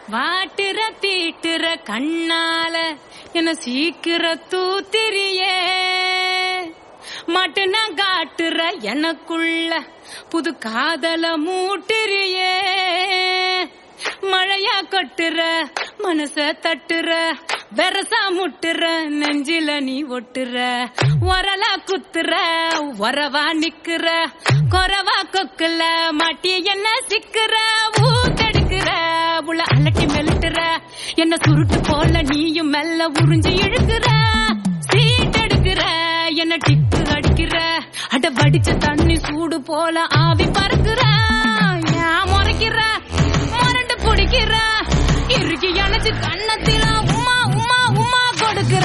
வாட்டுற தீட்டுற கண்ணால என்ன சீக்கிர தூத்திரியே மட்டுனா காட்டுற எனக்குள்ள புது காதல மூட்டுறியே மழையா கொட்டுற மனச தட்டுற வெரசா முட்டுற நெஞ்சில நீ ஒட்டுற உரலா குத்துற உறவா நிக்கிற கொரவா கொக்குல மாட்டி என்ன சிக்கிற ஊத்தெடுக்கிற உள்ள அலட்டி மெல்லுற என்ன சுருட்டு போல நீயும் மெல்ல உறிஞ்சு இழுக்கிற சீட் எடுக்கிற என்ன டிக்கு அடிக்கிற அட வடிச்ச தண்ணி சூடு போல ஆவி பறக்குற ஏன் முறைக்கிற முரண்டு பிடிக்கிற இறுக்கி அணைச்சு கண்ணத்தில உமா உமா உமா கொடுக்கிற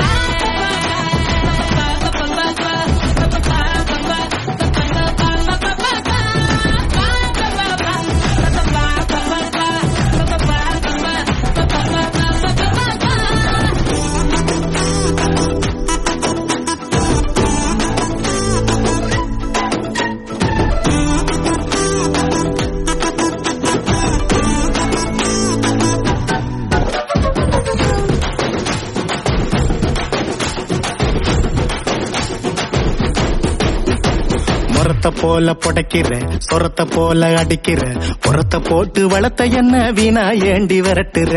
முறத்த போல புடைக்கிற சொரத்த போல அடிக்கிற புறத்த போட்டு வளர்த்த என்ன வீணா ஏண்டி விரட்டுற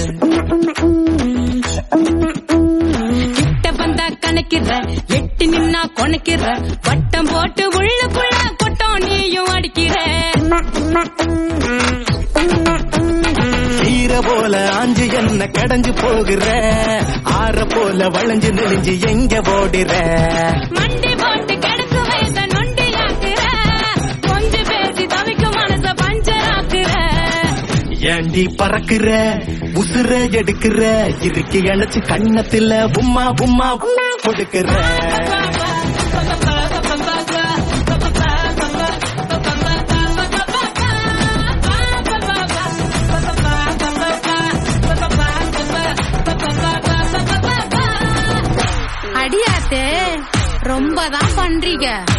கிட்ட வந்தா கணக்கிற எட்டி நின்னா கொணக்கிற வட்டம் போட்டு உள்ளுக்குள்ள கொட்டம் நீயும் அடிக்கிற ஈர போல ஆஞ்சு என்ன கடைஞ்சு போகிற ஆற போல வளைஞ்சு நெளிஞ்சு எங்க ஓடுற மண்டி போட்டு கிடக்கு வயச நொண்டியாக்குற கொஞ்சம் பேசி தவிக்கும் மனச பஞ்சராக்குற ஏண்டி பறக்குற உசுர எடுக்கிற இறுக்கி அணைச்சு கண்ணத்துல உம்மா உம்மா உம்மா கொடுக்கிற அடியாத்தே ரொம்ப தான் பண்றீங்க